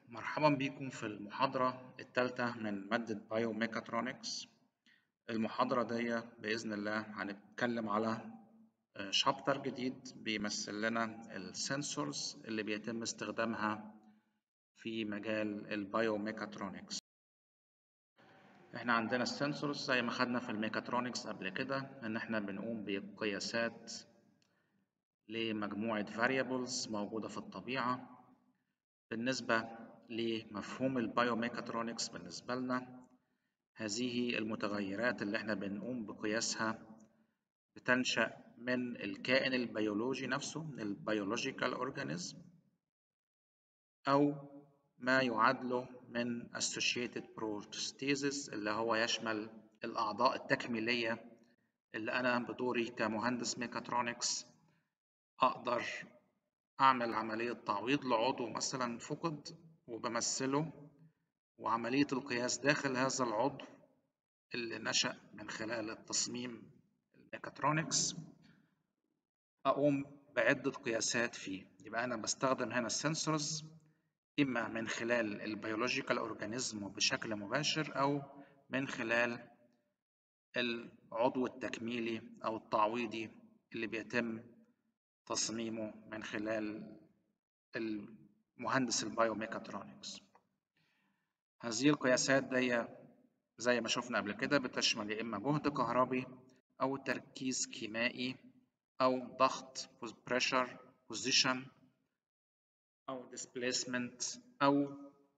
مرحبا بكم في المحاضرة الثالثة من مادة بايوميكاترونكس المحاضرة دي بإذن الله هنتكلم على شابتر جديد بيمثل لنا السنسورز اللي بيتم استخدامها في مجال البايوميكاترونكس احنا عندنا السنسورز زي ما خدنا في الميكاترونكس قبل كده ان احنا بنقوم بقياسات لمجموعة variables موجودة في الطبيعة بالنسبة لمفهوم البايوميكاترونكس بالنسبة لنا هذه المتغيرات اللي احنا بنقوم بقياسها بتنشأ من الكائن البيولوجي نفسه من البيولوجيكال اورجانيزم أو ما يعادله من associated prosthesis اللي هو يشمل الأعضاء التكميلية اللي أنا بدوري كمهندس ميكاترونكس أقدر أعمل عملية تعويض لعضو مثلا فقد وبمثله وعملية القياس داخل هذا العضو اللي نشأ من خلال التصميم الميكاترونكس أقوم بعدة قياسات فيه يبقى أنا بستخدم هنا السنسورز إما من خلال البيولوجيكال أورجانيزم بشكل مباشر أو من خلال العضو التكميلي أو التعويضي اللي بيتم تصميمه من خلال المهندس البايوميكاترونكس هذه القياسات دي زي ما شفنا قبل كده بتشمل يا إما جهد كهربي أو تركيز كيميائي أو ضغط pressure position أو displacement أو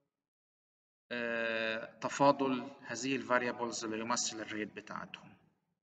آه تفاضل هذه الفاريبلز اللي يمثل الريت بتاعتهم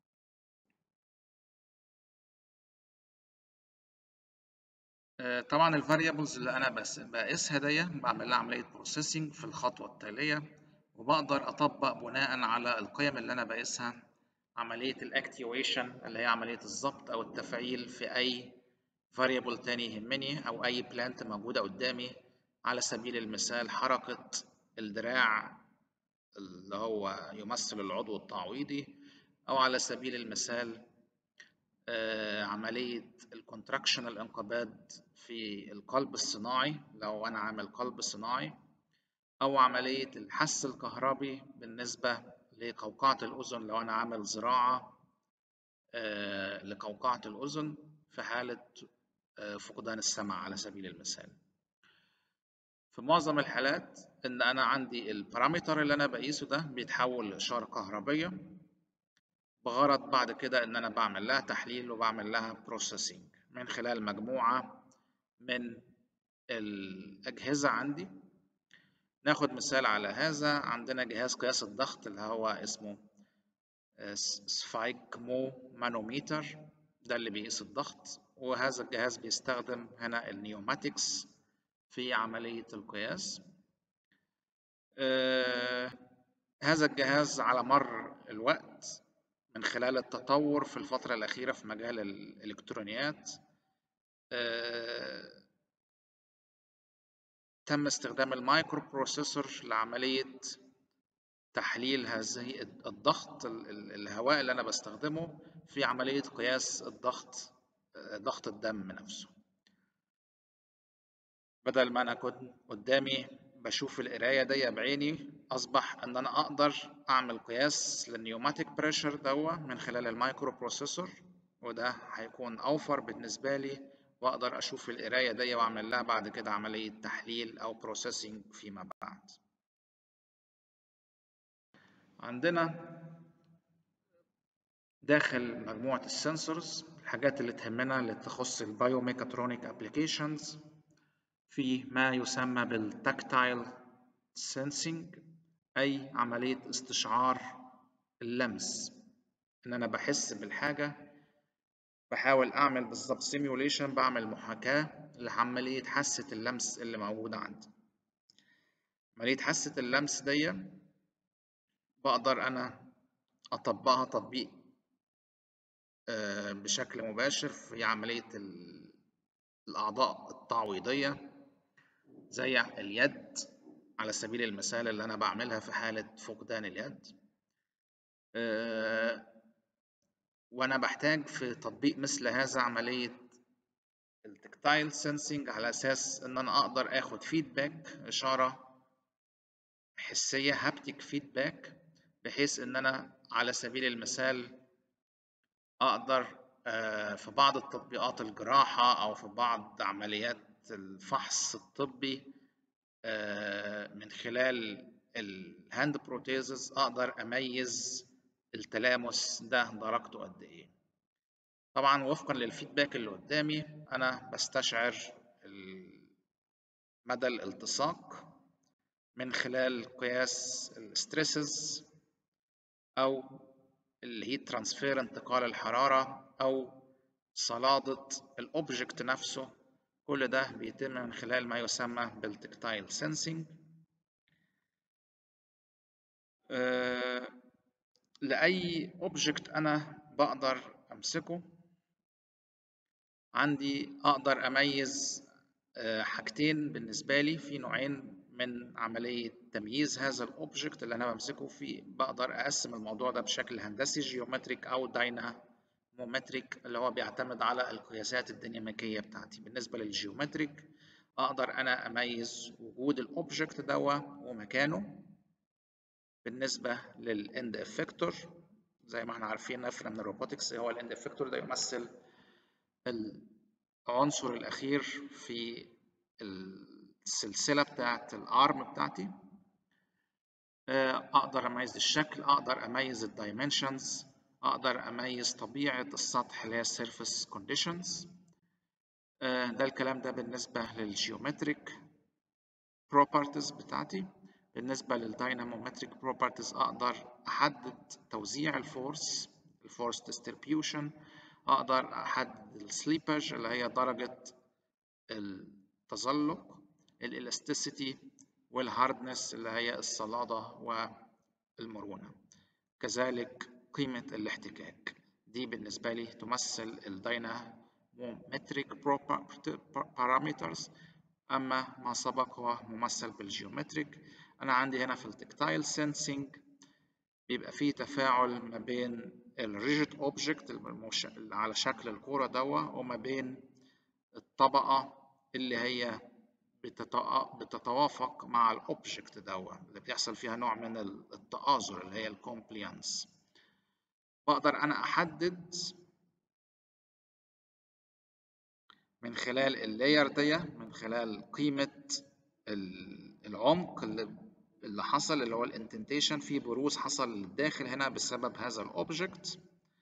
آه طبعا الفاريبلز اللي أنا بقيسها دي بعمل لها عملية بروسيسنج في الخطوة التالية وبقدر أطبق بناء على القيم اللي أنا بقيسها عملية الأكتيويشن اللي هي عملية الضبط أو التفعيل في أي variable تاني يهمني أو أي بلانت موجودة قدامي على سبيل المثال حركة الدراع اللي هو يمثل العضو التعويضي أو على سبيل المثال آه عملية الكونتراكشن الانقباض في القلب الصناعي لو أنا عامل قلب صناعي أو عملية الحس الكهربي بالنسبة لقوقعة الأذن لو أنا عامل زراعة آه لقوقعة الأذن في حالة فقدان السمع على سبيل المثال في معظم الحالات ان انا عندي البارامتر اللي انا بقيسه ده بيتحول لاشاره كهربيه بغرض بعد كده ان انا بعمل لها تحليل وبعمل لها بروسيسنج من خلال مجموعه من الاجهزه عندي ناخد مثال على هذا عندنا جهاز قياس الضغط اللي هو اسمه سفايكمو مانوميتر ده اللي بيقيس الضغط وهذا الجهاز بيستخدم هنا النيوماتكس في عملية القياس آه هذا الجهاز على مر الوقت من خلال التطور في الفترة الأخيرة في مجال الإلكترونيات آه تم استخدام المايكرو بروسيسور لعملية تحليل هذه الضغط الهواء اللي أنا بستخدمه في عملية قياس الضغط ضغط الدم نفسه بدل ما أنا كنت قدامي بشوف القراية دي بعيني أصبح إن أنا أقدر أعمل قياس للنيوماتيك بريشر دوا من خلال المايكرو بروسيسور وده هيكون أوفر بالنسبة لي وأقدر أشوف القراية دي وأعمل لها بعد كده عملية تحليل أو بروسيسنج فيما بعد عندنا داخل مجموعة السنسورز الحاجات اللي تهمنا اللي تخص البايوميكاترونيك ابلكيشنز في ما يسمى بالتاكتايل سensing أي عملية استشعار اللمس إن أنا بحس بالحاجة بحاول أعمل بالظبط سيميوليشن بعمل محاكاة لعملية حاسة اللمس اللي موجودة عندي عملية حاسة اللمس دي بقدر أنا أطبقها تطبيق بشكل مباشر في عملية الأعضاء التعويضية زي اليد على سبيل المثال اللي أنا بعملها في حالة فقدان اليد وأنا بحتاج في تطبيق مثل هذا عملية التكتايل سensing على أساس إن أنا أقدر آخد فيدباك إشارة حسية هابتك فيدباك بحيث ان انا على سبيل المثال اقدر آه، في بعض التطبيقات الجراحة او في بعض عمليات الفحص الطبي آه، من خلال الهاند بروتيزز اقدر اميز التلامس ده درجته قد ايه طبعا وفقا للفيدباك اللي قدامي انا بستشعر مدى الالتصاق من خلال قياس الستريسز او الهيت ترانسفير انتقال الحرارة او صلادة الاوبجكت نفسه كل ده بيتم من خلال ما يسمى بالتكتايل سensing أه لأي اوبجكت أنا بقدر أمسكه عندي أقدر أميز أه حاجتين بالنسبة لي في نوعين من عملية تمييز هذا الأوبجكت اللي أنا بمسكه فيه بقدر أقسم الموضوع ده بشكل هندسي جيومتريك أو داينامومتريك اللي هو بيعتمد على القياسات الديناميكية بتاعتي بالنسبة للجيومتريك أقدر أنا أميز وجود الأوبجكت دوا ومكانه بالنسبة للإند إفكتور زي ما احنا عارفين نفرة من الروبوتكس هو الإند إفكتور ده يمثل العنصر الأخير في السلسلة بتاعت الأرم بتاعتي أقدر أميز الشكل أقدر أميز الدايمنشنز أقدر أميز طبيعة السطح اللي هي السيرفيس كونديشنز ده الكلام ده بالنسبة للجيومتريك بروبرتيز بتاعتي بالنسبة للداينامومتريك بروبرتيز أقدر أحدد توزيع الفورس الفورس ديستريبيوشن أقدر أحدد السليبج اللي هي درجة التزلق الإلاستيسيتي والهاردنس اللي هي الصلادة والمرونة كذلك قيمة الاحتكاك دي بالنسبة لي تمثل الداينامومتريك بارامترز أما ما سبق هو ممثل بالجيومتريك أنا عندي هنا في التكتايل سensing بيبقى فيه تفاعل ما بين الريجيد اوبجكت اللي على شكل الكورة دوا وما بين الطبقة اللي هي بتتوافق مع الاوبجكت دوا اللي بيحصل فيها نوع من التآزر اللي هي الكومبليانس بقدر أنا أحدد من خلال اللاير دي من خلال قيمة العمق اللي اللي حصل اللي هو الانتنتيشن في بروز حصل للداخل هنا بسبب هذا الاوبجكت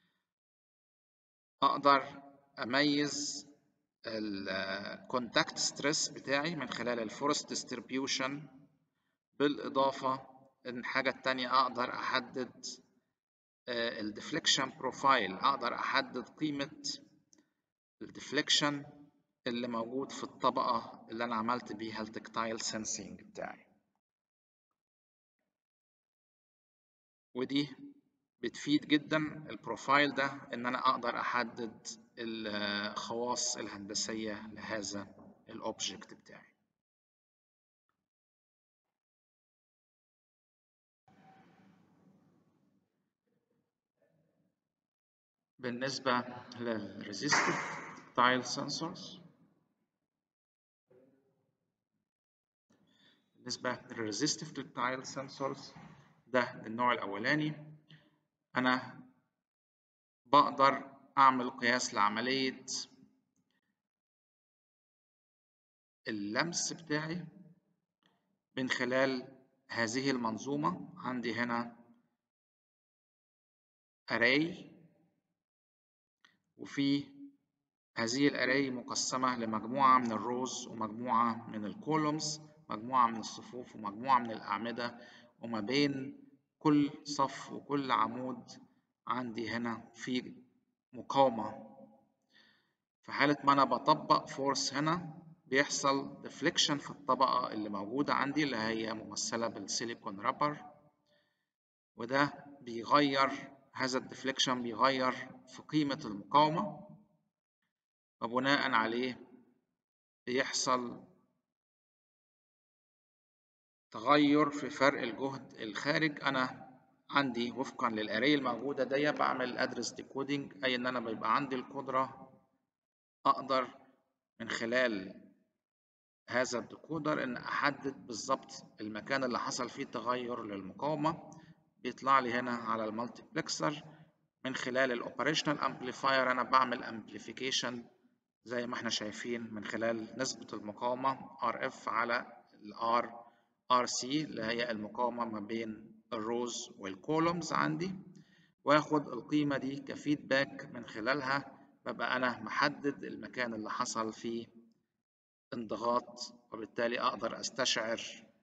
اقدر اميز الكونتاكت ستريس بتاعي من خلال الفورس ديستريبيوشن بالاضافه ان الحاجه التانية اقدر احدد الديفليكشن بروفايل اقدر احدد قيمه الديفليكشن اللي موجود في الطبقه اللي انا عملت بيها التكتايل سensing بتاعي ودي بتفيد جدا البروفايل ده ان انا اقدر احدد الخواص الهندسية لهذا الاوبجكت بتاعي بالنسبة للريزيستيف تايل سنسورز بالنسبة للريزيستيف تايل سنسورز ده النوع الأولاني أنا بقدر أعمل قياس لعملية اللمس بتاعي من خلال هذه المنظومة عندي هنا array وفي هذه الاري مقسمة لمجموعة من الروز ومجموعة من الكولومز مجموعة من الصفوف ومجموعة من الأعمدة وما بين كل صف وكل عمود عندي هنا في مقاومة في حالة ما أنا بطبق فورس هنا بيحصل ديفليكشن في الطبقة اللي موجودة عندي اللي هي ممثلة بالسيليكون رابر وده بيغير هذا الديفليكشن بيغير في قيمة المقاومة وبناء عليه بيحصل تغير في فرق الجهد الخارج انا عندي وفقا للاري الموجوده دي بعمل ادرس ديكودينج اي ان انا بيبقى عندي القدره اقدر من خلال هذا الديكودر ان احدد بالظبط المكان اللي حصل فيه تغير للمقاومه بيطلع لي هنا على المالتيبلكسر من خلال الاوبريشنال امبليفاير انا بعمل امبليفيكيشن زي ما احنا شايفين من خلال نسبة المقاومة RF على ال R RC اللي هي المقاومة ما بين الروز والكولومز عندي واخد القيمة دي كفيدباك من خلالها ببقى أنا محدد المكان اللي حصل فيه انضغاط وبالتالي أقدر أستشعر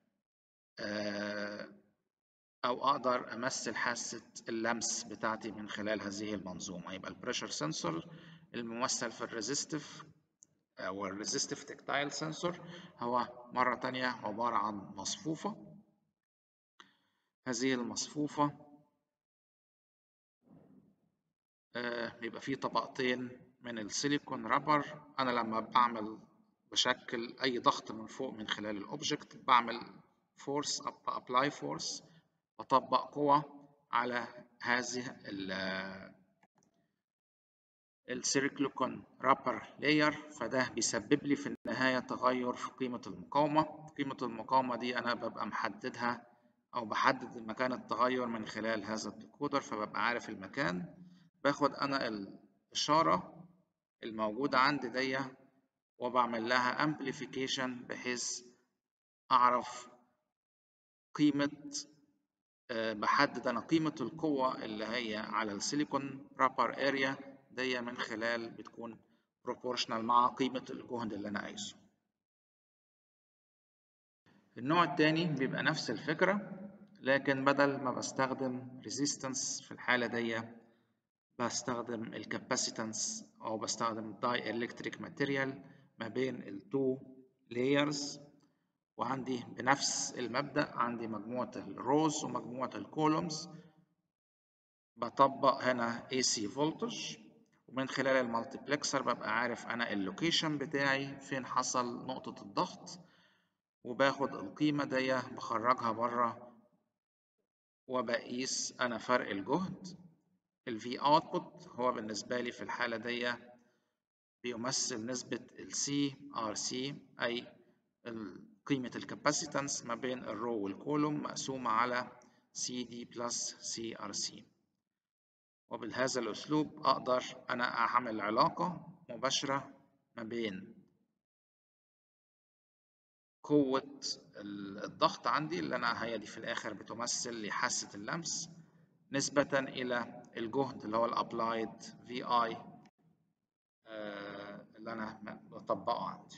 أو أقدر أمثل حاسة اللمس بتاعتي من خلال هذه المنظومة يبقى البريشر سنسور الممثل في الريزستيف أو الريزستيف تكتايل سنسور هو مرة تانية عبارة عن مصفوفة هذه المصفوفة بيبقى فيه طبقتين من السيليكون رابر أنا لما بعمل بشكل أي ضغط من فوق من خلال الأوبجكت بعمل فورس أبلاي فورس بطبق قوة على هذه السيركلوكون رابر لاير فده بيسبب لي في النهاية تغير في قيمة المقاومة قيمة المقاومة دي أنا ببقى محددها أو بحدد مكان التغير من خلال هذا الديكودر فببقى عارف المكان باخد أنا الإشارة الموجودة عندي دي وبعمل لها امبليفيكيشن بحيث أعرف قيمة بحدد أنا قيمة القوة اللي هي على السيليكون رابر اريا دي من خلال بتكون بروبورشنال مع قيمة الجهد اللي أنا عايزه. النوع التاني بيبقى نفس الفكرة لكن بدل ما بستخدم ريزيستنس في الحالة دي بستخدم الكاباسيتنس أو بستخدم داي إلكتريك ماتيريال ما بين التو لايرز وعندي بنفس المبدأ عندي مجموعة الروز ومجموعة الكولومز بطبق هنا AC فولتج ومن خلال المالتيبلكسر ببقى عارف أنا اللوكيشن بتاعي فين حصل نقطة الضغط وباخد القيمة دي بخرجها بره وبقيس أنا فرق الجهد ال V output هو بالنسبة لي في الحالة دي بيمثل نسبة ال C RC أي قيمة الكاباسيتنس ما بين الرو والكولوم مقسومة على CD بلس CRC وبهذا الأسلوب أقدر أنا أعمل علاقة مباشرة ما بين قوة الضغط عندي اللي أنا هي دي في الآخر بتمثل لحاسة اللمس نسبة إلى الجهد اللي هو الأبلايد في آي اللي أنا بطبقه عندي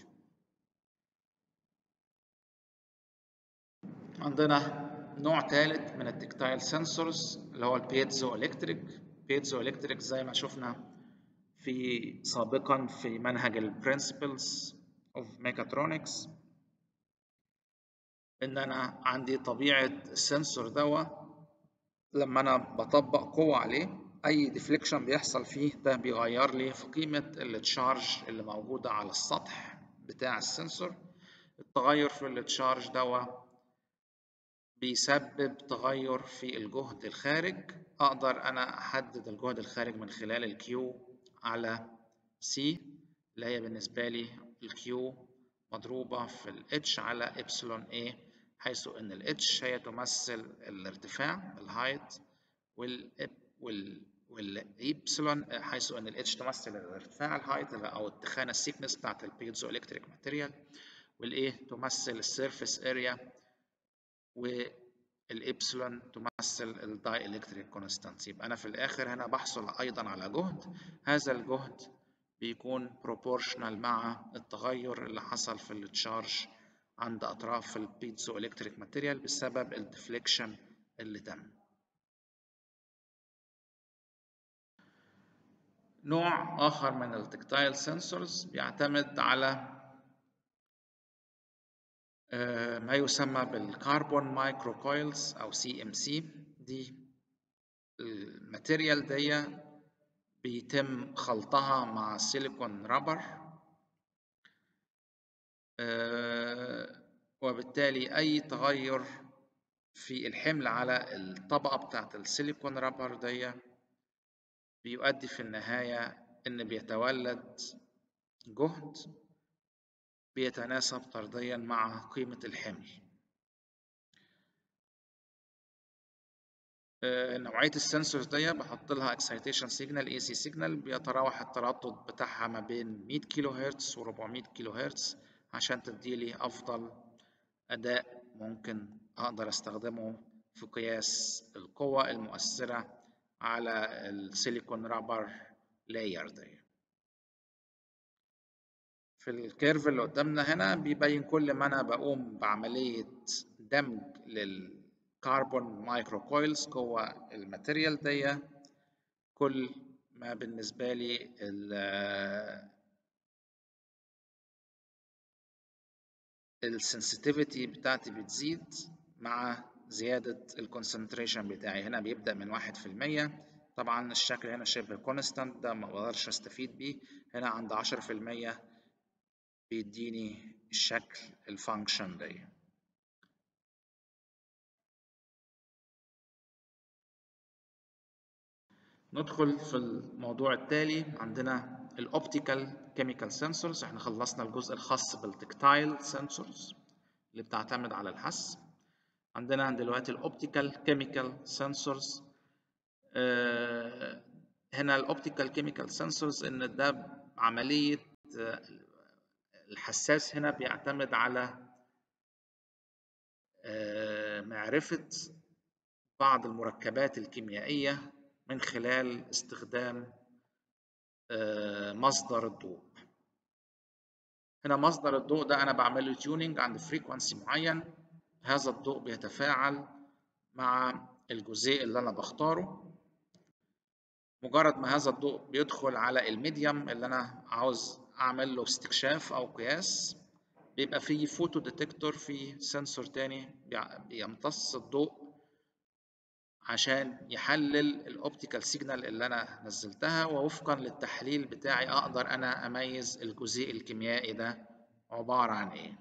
عندنا نوع ثالث من التكتايل سنسورز اللي هو البيتزو الكتريك بيتزو الكتريك زي ما شفنا في سابقا في منهج البرنسبلز اوف ميكاترونكس ان انا عندي طبيعه السنسور دوا لما انا بطبق قوه عليه اي ديفليكشن بيحصل فيه ده بيغير لي في قيمه التشارج اللي موجوده على السطح بتاع السنسور التغير في التشارج دوا بيسبب تغير في الجهد الخارج اقدر انا احدد الجهد الخارج من خلال الكيو على سي اللي هي بالنسبه لي الكيو مضروبه في الاتش على ابسلون اي حيث ان الاتش هي تمثل الارتفاع الهايت وال وال والإبسلون حيث ان الاتش تمثل الارتفاع الهايت او التخانه السيكنس بتاعت البيزو الكتريك ماتيريال والايه تمثل السيرفيس اريا والإبسلون تمثل الداي إلكتريك كونستانت يبقى أنا في الآخر هنا بحصل أيضا على جهد هذا الجهد بيكون بروبورشنال مع التغير اللي حصل في التشارج عند أطراف البيتزو إلكتريك ماتيريال بسبب الديفليكشن اللي تم نوع آخر من التكتايل سنسورز بيعتمد على ما يسمى بالكربون مايكرو كويلز او سي ام سي دي الماتيريال دي بيتم خلطها مع سيليكون رابر وبالتالي اي تغير في الحمل على الطبقة بتاعت السيليكون رابر دي بيؤدي في النهاية ان بيتولد جهد بيتناسب طرديا مع قيمة الحمل نوعية السنسورز دي بحط لها اكسايتيشن سيجنال اي سي سيجنال بيتراوح التردد بتاعها ما بين 100 كيلو هرتز و 400 كيلو هرتز عشان تديلي افضل اداء ممكن اقدر استخدمه في قياس القوة المؤثرة على السيليكون رابر لاير دي في الكيرف اللي قدامنا هنا بيبين كل ما انا بقوم بعملية دمج للكربون مايكرو كويلز جوه الماتيريال دي كل ما بالنسبة لي السنسيتيفيتي بتاعتي بتزيد مع زيادة الكونسنتريشن بتاعي هنا بيبدأ من واحد في المية طبعا الشكل هنا شبه كونستانت ده ما بقدرش استفيد بيه هنا عند عشرة في المية بيديني الشكل الفانكشن دي ندخل في الموضوع التالي عندنا الاوبتيكال كيميكال سنسورز احنا خلصنا الجزء الخاص بالتكتايل سنسورز اللي بتعتمد على الحس عندنا دلوقتي الاوبتيكال كيميكال سنسورز هنا الاوبتيكال كيميكال سنسورز ان ده عمليه الحساس هنا بيعتمد على معرفه بعض المركبات الكيميائيه من خلال استخدام مصدر الضوء هنا مصدر الضوء ده انا بعمل له تيوننج عند فريكوانسي معين هذا الضوء بيتفاعل مع الجزيء اللي انا بختاره مجرد ما هذا الضوء بيدخل على الميديم اللي انا عاوز اعمل له استكشاف او قياس بيبقى فيه فوتو ديتكتور في سنسور تاني بيمتص الضوء عشان يحلل الاوبتيكال سيجنال اللي انا نزلتها ووفقا للتحليل بتاعي اقدر انا اميز الجزيء الكيميائي ده عبارة عن ايه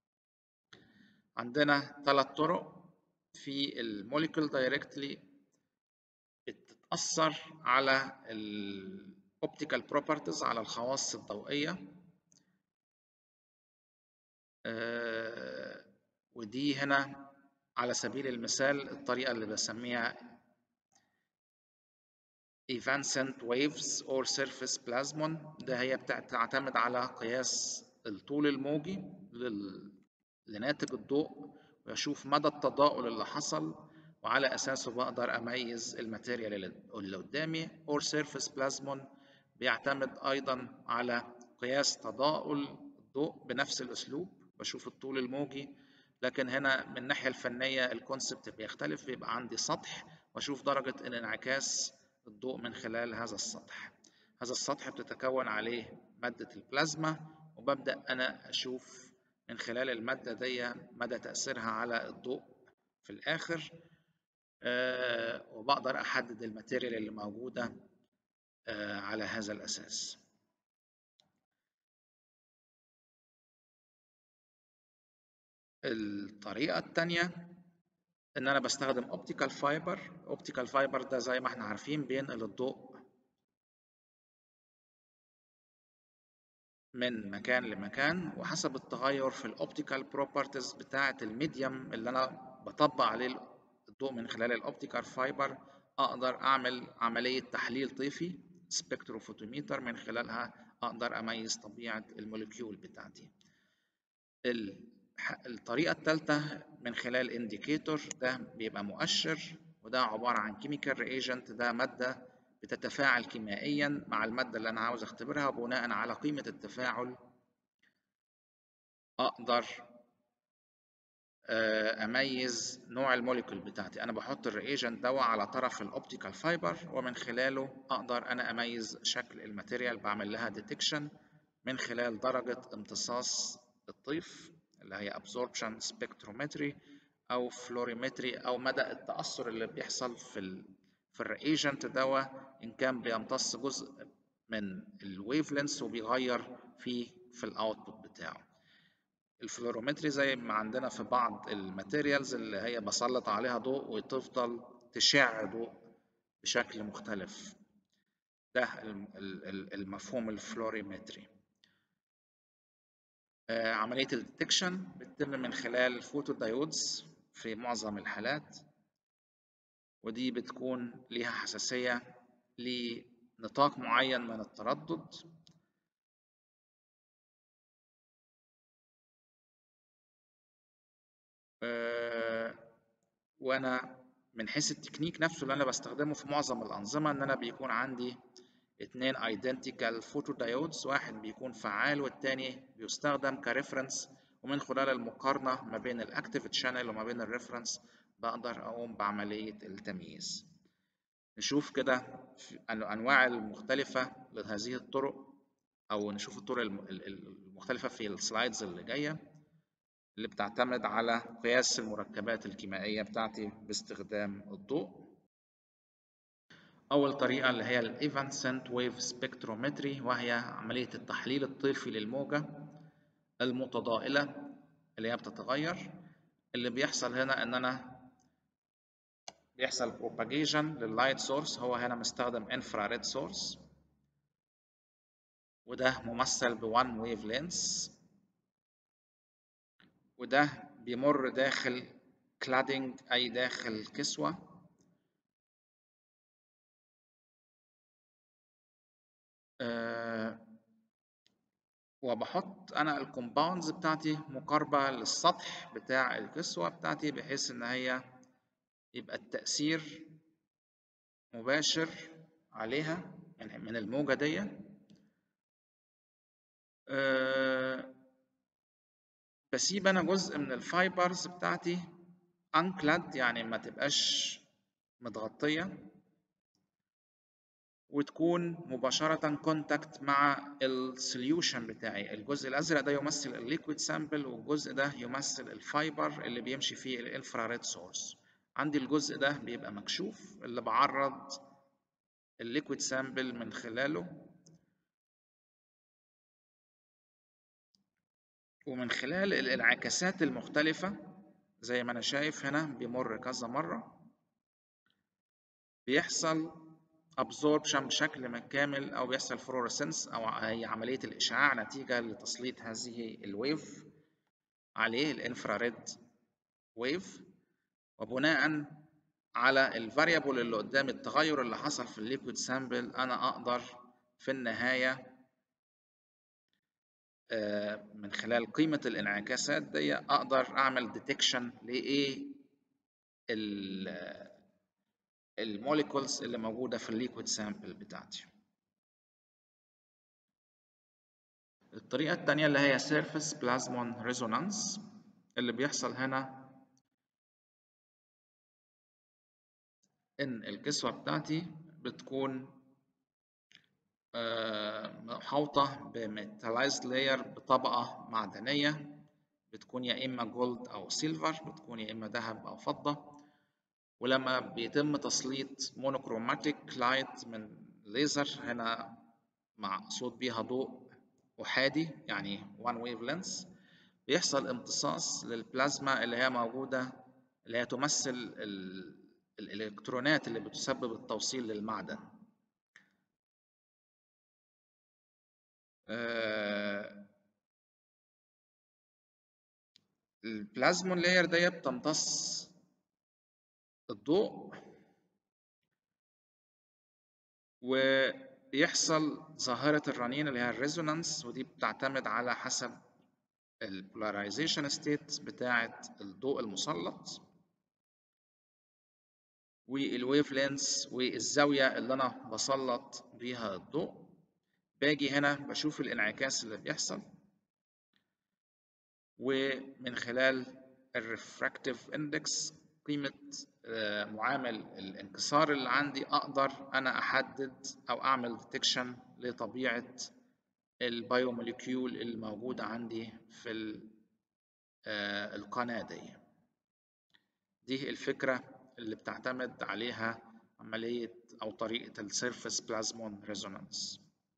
عندنا ثلاث طرق في الموليكول دايركتلي بتتأثر على الاوبتيكال بروبرتيز على الخواص الضوئية آه ودي هنا على سبيل المثال الطريقة اللي بسميها evanescent waves or surface plasmon ده هي بتعتمد على قياس الطول الموجي لناتج الضوء واشوف مدى التضاؤل اللي حصل وعلى اساسه بقدر اميز الماتيريال اللي قدامي or surface plasmon بيعتمد ايضا على قياس تضاؤل الضوء بنفس الاسلوب بشوف الطول الموجي لكن هنا من الناحيه الفنيه الكونسبت بيختلف بيبقى عندي سطح واشوف درجه انعكاس الضوء من خلال هذا السطح هذا السطح بتتكون عليه ماده البلازما وببدا انا اشوف من خلال الماده دي مدى تاثيرها على الضوء في الاخر أه وبقدر احدد الماتيريال اللي موجوده أه على هذا الاساس الطريقة التانية إن أنا بستخدم أوبتيكال فايبر أوبتيكال فايبر ده زي ما احنا عارفين بينقل الضوء من مكان لمكان وحسب التغير في الأوبتيكال بروبرتيز بتاعة الميديم اللي أنا بطبق عليه الضوء من خلال الأوبتيكال فايبر أقدر أعمل عملية تحليل طيفي سبكتروفوتوميتر من خلالها أقدر أميز طبيعة الموليكيول بتاعتي الطريقة الثالثة من خلال انديكيتور ده بيبقى مؤشر وده عبارة عن كيميكال ريجنت ده مادة بتتفاعل كيميائيا مع المادة اللي أنا عاوز أختبرها بناء على قيمة التفاعل أقدر أميز نوع الموليكول بتاعتي أنا بحط الريجنت دوا على طرف الأوبتيكال فايبر ومن خلاله أقدر أنا أميز شكل الماتيريال بعمل لها ديتكشن من خلال درجة امتصاص الطيف اللي هي absorption spectrometry أو fluorimetry أو مدى التأثر اللي بيحصل في ال في الريجنت دوا إن كان بيمتص جزء من الويف لينس وبيغير فيه في الأوتبوت بتاعه الفلورومتري زي ما عندنا في بعض الماتيريالز اللي هي بسلط عليها ضوء وتفضل تشع ضوء بشكل مختلف ده المفهوم الفلوريمتري آه، عملية الديتكشن بتتم من خلال فوتو دايودز في معظم الحالات ودي بتكون ليها حساسية لنطاق معين من التردد آه، وانا من حيث التكنيك نفسه اللي انا بستخدمه في معظم الانظمه ان انا بيكون عندي اتنين identical photodiodes واحد بيكون فعال والتاني بيستخدم كريفرنس ومن خلال المقارنة ما بين الاكتيف channel وما بين الريفرنس بقدر أقوم بعملية التمييز نشوف كده الأنواع المختلفة لهذه الطرق أو نشوف الطرق المختلفة في السلايدز اللي جاية اللي بتعتمد على قياس المركبات الكيميائية بتاعتي باستخدام الضوء أول طريقة اللي هي ال Evanscent Wave Spectrometry وهي عملية التحليل الطيفي للموجة المتضائلة اللي هي بتتغير اللي بيحصل هنا إن أنا بيحصل propagation لللايت سورس هو هنا مستخدم infrared source وده ممثل ب one wave length وده بيمر داخل cladding أي داخل كسوة أه وبحط انا الكومباوندز بتاعتي مقاربة للسطح بتاع الكسوة بتاعتي بحيث ان هي يبقى التأثير مباشر عليها يعني من الموجة دي أه بسيب انا جزء من الفايبرز بتاعتي انكلد يعني ما تبقاش متغطية وتكون مباشرة كونتاكت مع السوليوشن بتاعي الجزء الأزرق ده يمثل الليكويد سامبل والجزء ده يمثل الفايبر اللي بيمشي فيه الانفراريد سورس عندي الجزء ده بيبقى مكشوف اللي بعرض الليكويد سامبل من خلاله ومن خلال الانعكاسات المختلفة زي ما أنا شايف هنا بيمر كذا مرة بيحصل absorption بشكل كامل أو بيحصل fluorescence أو هي عملية الإشعاع نتيجة لتسليط هذه الويف عليه الانفراريد ويف وبناء على الفاريبل اللي قدام التغير اللي حصل في الليكويد سامبل أنا أقدر في النهاية من خلال قيمة الانعكاسات دي أقدر أعمل ديتكشن لإيه الموليكولز اللي موجودة في الليكويد سامبل بتاعتي الطريقة التانية اللي هي Surface Plasmon Resonance اللي بيحصل هنا إن الكسوة بتاعتي بتكون محاوطة بميتالايزد لاير بطبقة معدنية بتكون يا إما جولد أو سيلفر بتكون يا إما ذهب أو فضة ولما بيتم تسليط مونوكروماتيك لايت من ليزر هنا مقصود بيها ضوء أحادي يعني one wavelength بيحصل امتصاص للبلازما اللي هي موجودة اللي هي تمثل الإلكترونات اللي بتسبب التوصيل للمعدن البلازمون لاير دي بتمتص الضوء ويحصل ظاهرة الرنين اللي هي الريزونانس ودي بتعتمد على حسب البولاريزيشن ستيت بتاعة الضوء المسلط والويف لينس والزاوية اللي أنا بسلط بيها الضوء باجي هنا بشوف الانعكاس اللي بيحصل ومن خلال الريفراكتيف اندكس قيمة معامل الانكسار اللي عندي أقدر أنا أحدد أو أعمل ديتكشن لطبيعة البايوموليكيول الموجودة عندي في القناة دي دي الفكرة اللي بتعتمد عليها عملية أو طريقة السيرفس بلازمون ريزونانس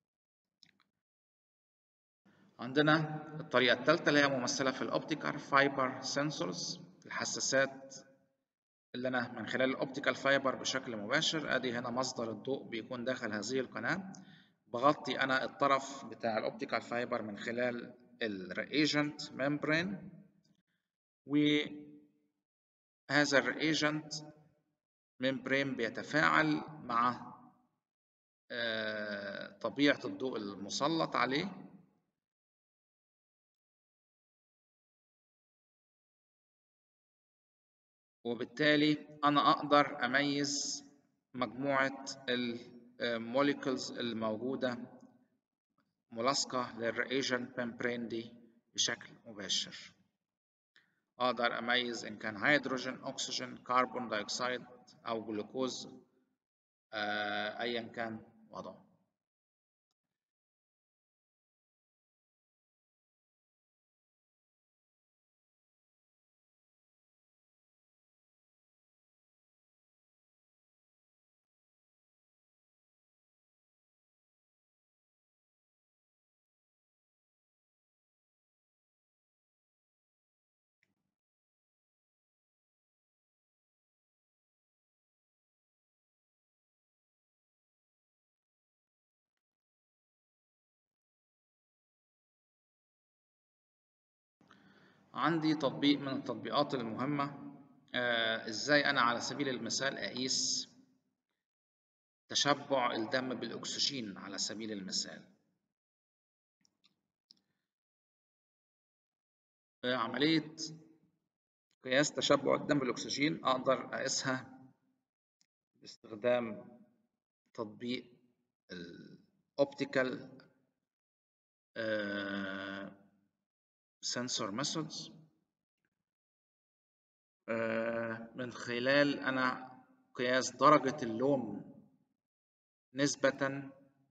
عندنا الطريقة الثالثة اللي هي ممثلة في الأوبتيكال فايبر سنسورز الحساسات اللي أنا من خلال الأوبتيكال فايبر بشكل مباشر أدي هنا مصدر الضوء بيكون داخل هذه القناة بغطي أنا الطرف بتاع الأوبتيكال فايبر من خلال الرياجنت ممبرين وهذا الرياجنت ممبرين بيتفاعل مع طبيعة الضوء المسلط عليه وبالتالي أنا أقدر أميز مجموعة الموليكولز الموجودة ملاصقة للرياجنت ممبرين دي بشكل مباشر أقدر أميز إن كان هيدروجين أكسجين كربون دايوكسيد أو جلوكوز أيا كان وضعه عندي تطبيق من التطبيقات المهمة آه ازاي انا على سبيل المثال اقيس تشبع الدم بالاكسجين على سبيل المثال آه عملية قياس تشبع الدم بالاكسجين اقدر اقيسها باستخدام تطبيق الاوبتيكال آه sensor methods من خلال أنا قياس درجة اللون نسبة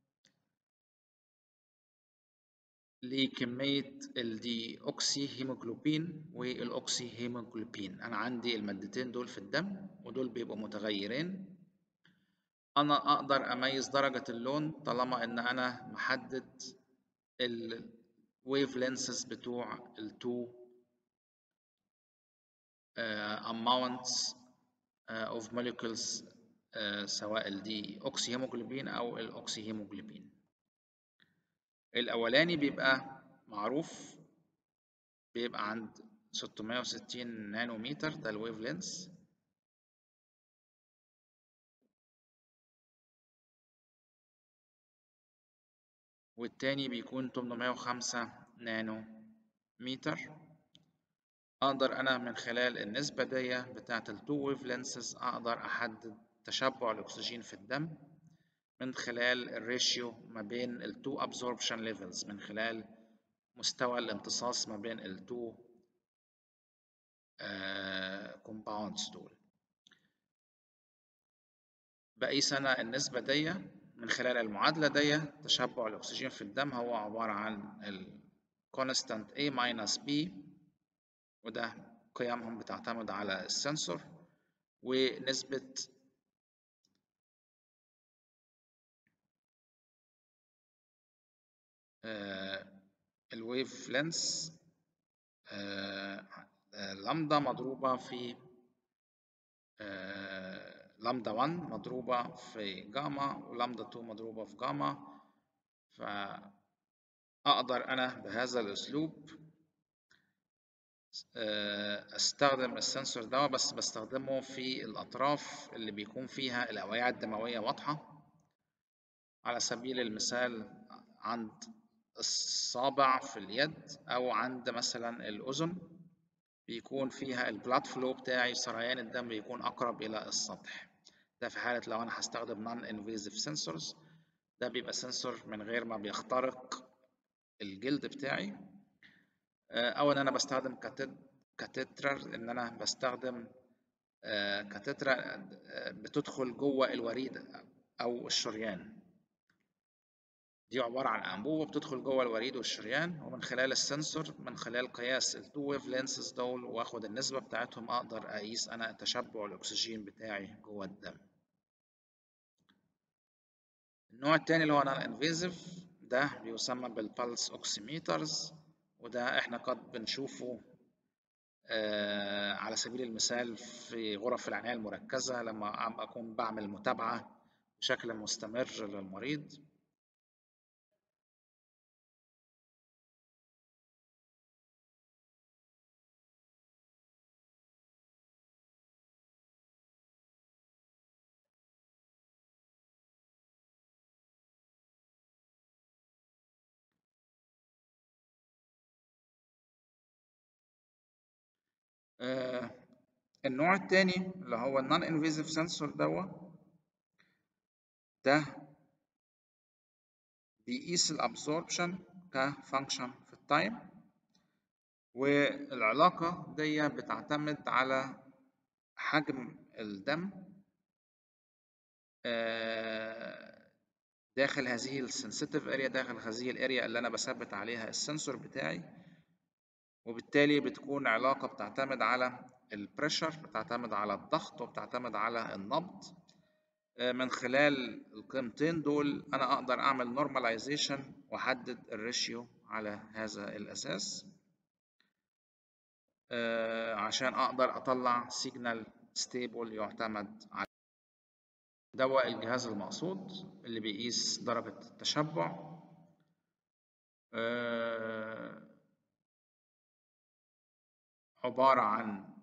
لكمية الدي أوكسي هيموجلوبين والأوكسي هيموجلوبين أنا عندي المادتين دول في الدم ودول بيبقوا متغيرين أنا أقدر أميز درجة اللون طالما إن أنا محدد ال wave lenses بتوع ال two uh, amounts uh, of molecules uh, سواء الدي اوكسي هيموجلوبين او الاوكسي هيموجلوبين الاولاني بيبقى معروف بيبقى عند 660 نانومتر ده الويف لينس والتاني بيكون 805 نانو متر أقدر أنا من خلال النسبة دي بتاعة التو ويف لينسز أقدر أحدد تشبع الأكسجين في الدم من خلال الريشيو ما بين التو absorption levels من خلال مستوى الامتصاص ما بين التو compounds دول بقيس أنا النسبة دي من خلال المعادلة دي تشبع الأكسجين في الدم هو عبارة عن ال constant A minus B وده قيمهم بتعتمد على السنسور ونسبة الويف لينس لامدا مضروبة في لامدا 1 مضروبة في جاما ولامدا 2 مضروبة في جاما فأقدر أنا بهذا الأسلوب استخدم السنسور ده بس بستخدمه في الأطراف اللي بيكون فيها الأوعية الدموية واضحة على سبيل المثال عند الصابع في اليد أو عند مثلا الأذن بيكون فيها البلاد فلو بتاعي سريان الدم بيكون أقرب إلى السطح ده في حالة لو أنا هستخدم non invasive sensors ده بيبقى سنسور من غير ما بيخترق الجلد بتاعي أو إن أنا بستخدم كاتيترا إن أنا بستخدم كاتيترا بتدخل جوه الوريد أو الشريان دي عبارة عن أنبوبة بتدخل جوه الوريد والشريان ومن خلال السنسور من خلال قياس التو ويف لينسز دول واخد النسبة بتاعتهم أقدر أقيس أنا تشبع الأكسجين بتاعي جوه الدم. النوع التاني اللي هو نون انفيزيف ده بيسمى بالبلس اوكسيميترز وده احنا قد بنشوفه آه على سبيل المثال في غرف العناية المركزة لما أكون بعمل متابعة بشكل مستمر للمريض آه النوع التاني اللي هو النون انفيزيف سنسور دوا ده بيقيس الابسوربشن كفانكشن في التايم والعلاقة دي بتعتمد على حجم الدم داخل هذه السنسيتيف اريا داخل هذه الاريا اللي انا بثبت عليها السنسور بتاعي وبالتالي بتكون علاقة بتعتمد على البريشر بتعتمد على الضغط وبتعتمد على النبض من خلال القيمتين دول انا اقدر اعمل نورماليزيشن واحدد الريشيو على هذا الاساس عشان اقدر اطلع سيجنال ستيبل يعتمد على دواء الجهاز المقصود اللي بيقيس درجة التشبع عبارة عن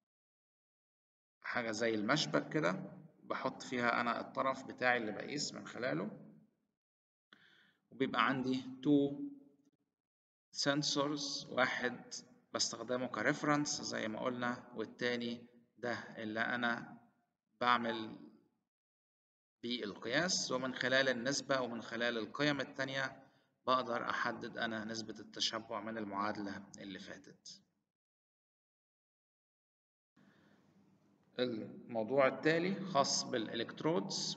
حاجة زي المشبك كده بحط فيها أنا الطرف بتاعي اللي بقيس من خلاله وبيبقى عندي تو sensors واحد بستخدمه كريفرنس زي ما قلنا والتاني ده اللي أنا بعمل بيه القياس ومن خلال النسبة ومن خلال القيم التانية بقدر أحدد أنا نسبة التشبع من المعادلة اللي فاتت الموضوع التالي خاص بالإلكترودز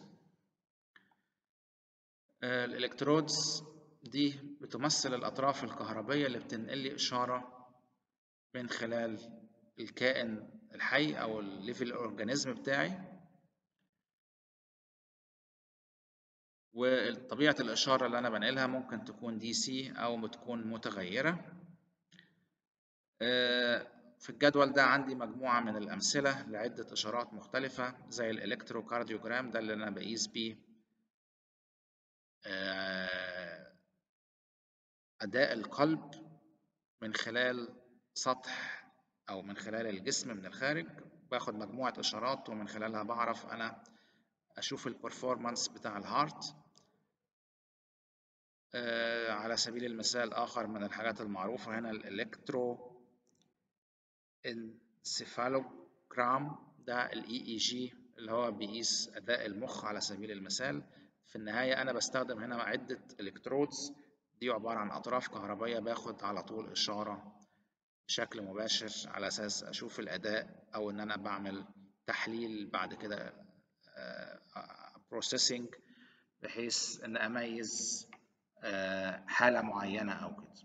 الإلكترودز دي بتمثل الأطراف الكهربية اللي بتنقل لي إشارة من خلال الكائن الحي أو الليفل أورجانيزم بتاعي وطبيعة الإشارة اللي أنا بنقلها ممكن تكون دي سي أو تكون متغيرة في الجدول ده عندي مجموعة من الأمثلة لعدة إشارات مختلفة زي الإلكتروكارديوجرام ده اللي أنا بقيس بيه أداء القلب من خلال سطح أو من خلال الجسم من الخارج باخد مجموعة إشارات ومن خلالها بعرف أنا أشوف البرفورمانس بتاع الهارت على سبيل المثال آخر من الحاجات المعروفة هنا الإلكترو انسيفالوجرام ده الاي اي جي اللي هو بيقيس اداء المخ على سبيل المثال في النهايه انا بستخدم هنا عده الكترودز دي عباره عن اطراف كهربائيه باخد على طول اشاره بشكل مباشر على اساس اشوف الاداء او ان انا بعمل تحليل بعد كده بروسيسنج بحيث ان اميز حاله معينه او كده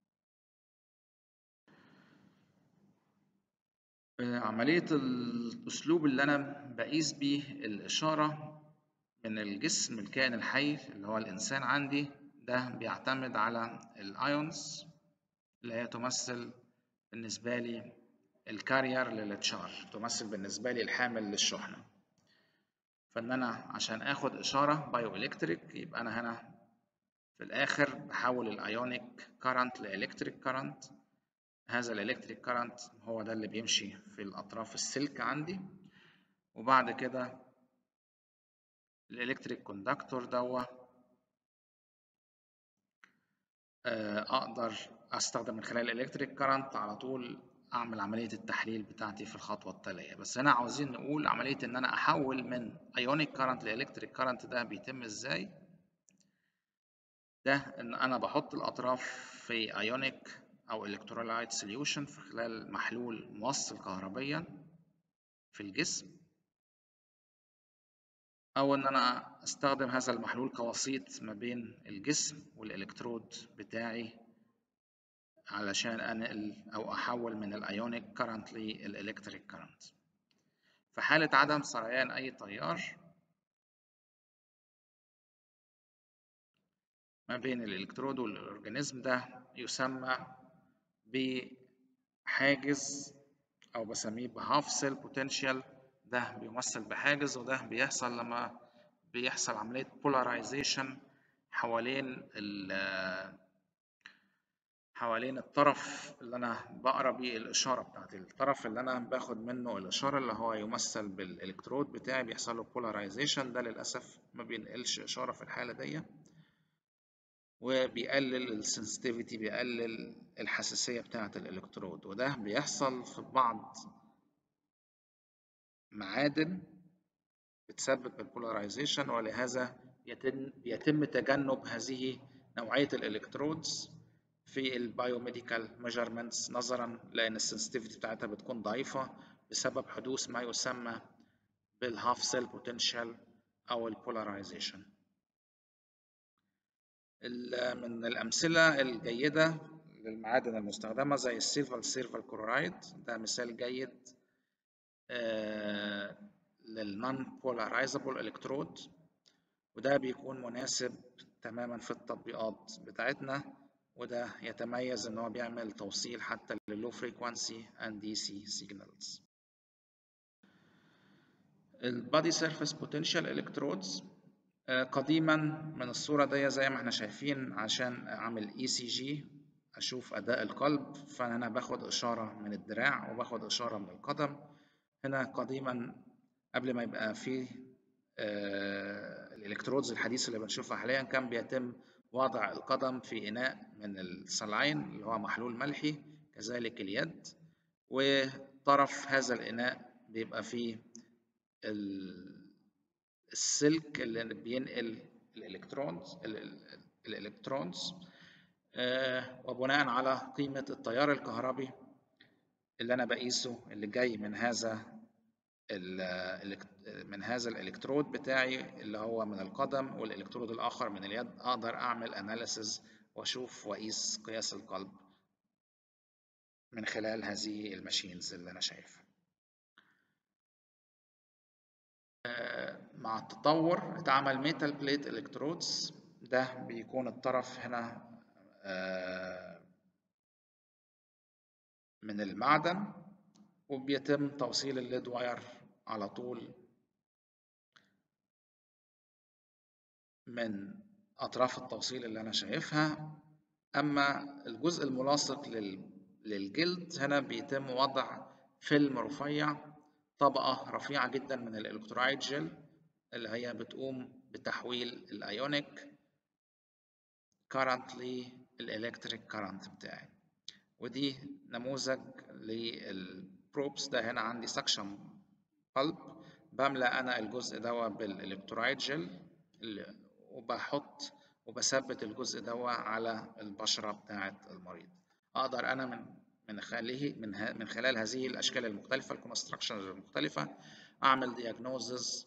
عملية الأسلوب اللي أنا بقيس بيه الإشارة من الجسم الكائن الحي اللي هو الإنسان عندي ده بيعتمد على الأيونز اللي هي تمثل بالنسبة لي الكارير للتشار تمثل بالنسبة لي الحامل للشحنة فإن أنا عشان آخد إشارة بايو إلكتريك يبقى أنا هنا في الآخر بحول الأيونيك كارنت لإلكتريك كارنت هذا الالكتريك كارنت هو ده اللي بيمشي في الاطراف السلك عندي وبعد كده الالكتريك كوندكتور دوا اقدر استخدم من خلال الالكتريك كارنت على طول اعمل عمليه التحليل بتاعتي في الخطوه التاليه بس هنا عاوزين نقول عمليه ان انا احول من ايونيك كارنت لالكتريك كارنت ده بيتم ازاي ده ان انا بحط الاطراف في ايونيك أو electrolyte solution في خلال محلول موصل كهربيا في الجسم أو إن أنا أستخدم هذا المحلول كوسيط ما بين الجسم والإلكترود بتاعي علشان أنقل أو أحول من الأيونيك كارنت للإلكتريك كارنت في حالة عدم سريان أي تيار ما بين الإلكترود والأورجانيزم ده يسمى بحاجز أو بسميه بهاف سيل بوتنشال ده بيمثل بحاجز وده بيحصل لما بيحصل عملية بولاريزيشن حوالين حوالين الطرف اللي أنا بقرا بيه الإشارة بتاعتي الطرف اللي أنا باخد منه الإشارة اللي هو يمثل بالإلكترود بتاعي بيحصل له بولاريزيشن ده للأسف ما بينقلش إشارة في الحالة دي وبيقلل السنسيتيفيتي بيقلل الحساسية بتاعة الإلكترود وده بيحصل في بعض معادن بتسبب البولاريزيشن ولهذا يتم, يتم تجنب هذه نوعية الإلكترودز في البايوميديكال ميجرمنتس نظرا لأن السنسيتيفيتي بتاعتها بتكون ضعيفة بسبب حدوث ما يسمى بالهاف سيل بوتنشال أو البولاريزيشن من الأمثلة الجيدة للمعادن المستخدمة زي السيلفر سيلفر كلورايد ده مثال جيد للنون بولارايزابل الكترود وده بيكون مناسب تماما في التطبيقات بتاعتنا وده يتميز ان هو بيعمل توصيل حتى للو فريكوانسي اند دي سي سيجنالز البادي سيرفيس بوتنشال الكترودز قديما من الصورة دي زي ما احنا شايفين عشان اعمل اي سي جي اشوف اداء القلب فانا باخد اشارة من الدراع وباخد اشارة من القدم هنا قديما قبل ما يبقى فيه آه الالكترودز الحديثة اللي بنشوفها حاليا كان بيتم وضع القدم في إناء من الصلعين اللي هو محلول ملحي كذلك اليد وطرف هذا الإناء بيبقى فيه السلك اللي بينقل الإلكترونز الإلكترونز وبناء على قيمة التيار الكهربي اللي أنا بقيسه اللي جاي من هذا من هذا الالكترود بتاعي اللي هو من القدم والالكترود الاخر من اليد اقدر اعمل اناليسز واشوف واقيس قياس القلب من خلال هذه الماشينز اللي انا شايفها مع التطور اتعمل ميتال بليت الكترودز ده بيكون الطرف هنا من المعدن وبيتم توصيل الليد واير على طول من أطراف التوصيل اللي أنا شايفها أما الجزء الملاصق للجلد هنا بيتم وضع فيلم رفيع طبقة رفيعة جدا من الإلكترولايت جل اللي هي بتقوم بتحويل الأيونيك current للإلكتريك current بتاعي ودي نموذج للبروبس ده هنا عندي سكشن بلب بملأ أنا الجزء دوا بالإلكترولايت جل وبحط وبثبت الجزء دوا على البشرة بتاعة المريض أقدر أنا من من خلاله من من خلال هذه الأشكال المختلفة الكونستراكشنز المختلفة أعمل دياجنوزز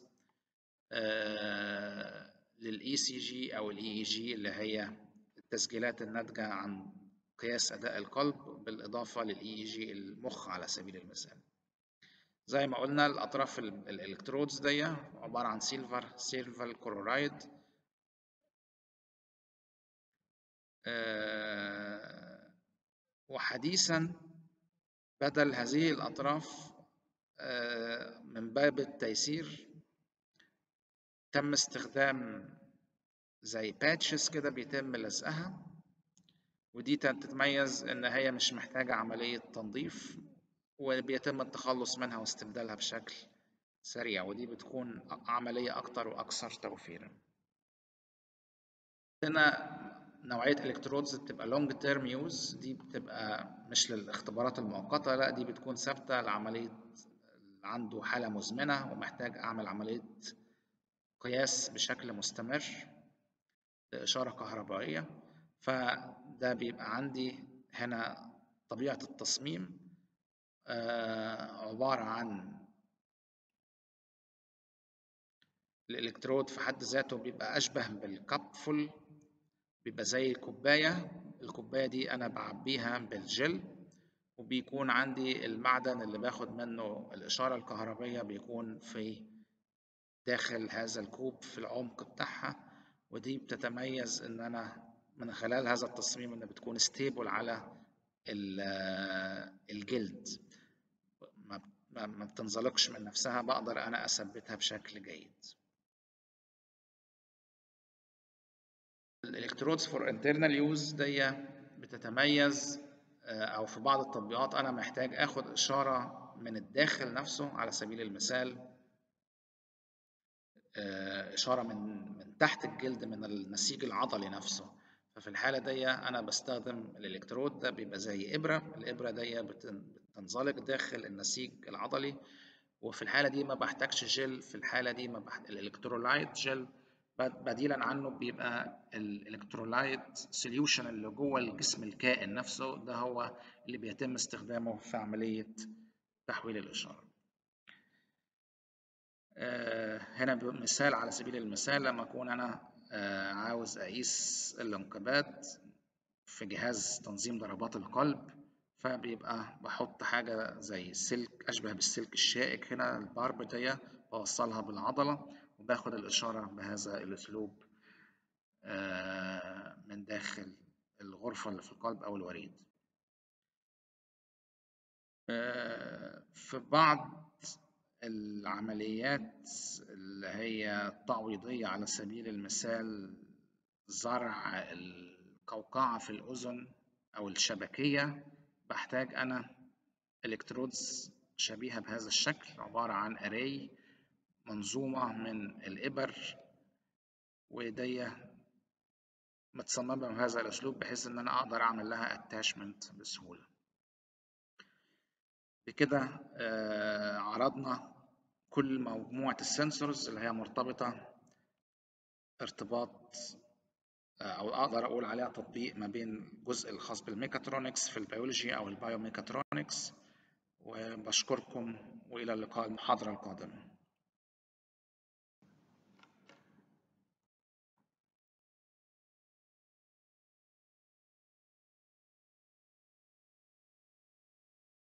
للإي سي جي أو الإي إي جي اللي هي التسجيلات الناتجة عن قياس أداء القلب بالإضافة للإي إي جي المخ على سبيل المثال زي ما قلنا الأطراف الإلكترودز دي عبارة عن سيلفر سيلفر كلورايد أه وحديثا بدل هذه الأطراف أه من باب التيسير تم استخدام زي باتشز كده بيتم لزقها ودي تتميز ان هي مش محتاجة عملية تنظيف وبيتم التخلص منها واستبدالها بشكل سريع ودي بتكون عملية أكتر وأكثر توفيرا هنا نوعية الكترودز بتبقى لونج تيرم يوز دي بتبقى مش للاختبارات المؤقتة لا دي بتكون ثابتة لعملية عنده حالة مزمنة ومحتاج أعمل عملية قياس بشكل مستمر لإشارة كهربائية فده بيبقى عندي هنا طبيعة التصميم آه عبارة عن الإلكترود في حد ذاته بيبقى أشبه بالكب فل بيبقى زي الكوباية الكوباية دي أنا بعبيها بالجل وبيكون عندي المعدن اللي باخد منه الإشارة الكهربية بيكون في داخل هذا الكوب في العمق بتاعها ودي بتتميز إن أنا من خلال هذا التصميم إن بتكون ستيبل على الجلد ما بتنزلقش من نفسها بقدر أنا أثبتها بشكل جيد الالكترودز فور انترنال يوز دي بتتميز او في بعض التطبيقات انا محتاج اخد اشاره من الداخل نفسه على سبيل المثال اشاره من من تحت الجلد من النسيج العضلي نفسه ففي الحالة دي أنا بستخدم الإلكترود ده بيبقى زي إبرة الإبرة دي بتنزلق داخل النسيج العضلي وفي الحالة دي ما بحتاجش جل في الحالة دي ما بحت... الإلكترولايت جل بديلا عنه بيبقى الإلكترولايت سوليوشن اللي جوه الجسم الكائن نفسه ده هو اللي بيتم استخدامه في عملية تحويل الإشارة هنا مثال على سبيل المثال لما أكون أنا عاوز أقيس الانقباض في جهاز تنظيم ضربات القلب فبيبقى بحط حاجة زي سلك أشبه بالسلك الشائك هنا البارب دي بوصلها بالعضلة وباخد الإشارة بهذا الأسلوب من داخل الغرفة اللي في القلب أو الوريد في بعض العمليات اللي هي التعويضية على سبيل المثال زرع القوقعة في الأذن أو الشبكية بحتاج أنا إلكترودز شبيهة بهذا الشكل عبارة عن أري منظومة من الإبر ودي متصممة بهذا الأسلوب بحيث إن أنا أقدر أعمل لها اتاشمنت بسهولة بكده عرضنا كل مجموعة السنسورز اللي هي مرتبطة ارتباط أو أقدر أقول عليها تطبيق ما بين الجزء الخاص بالميكاترونكس في البيولوجي أو البايوميكاترونكس وبشكركم وإلى اللقاء المحاضرة القادمة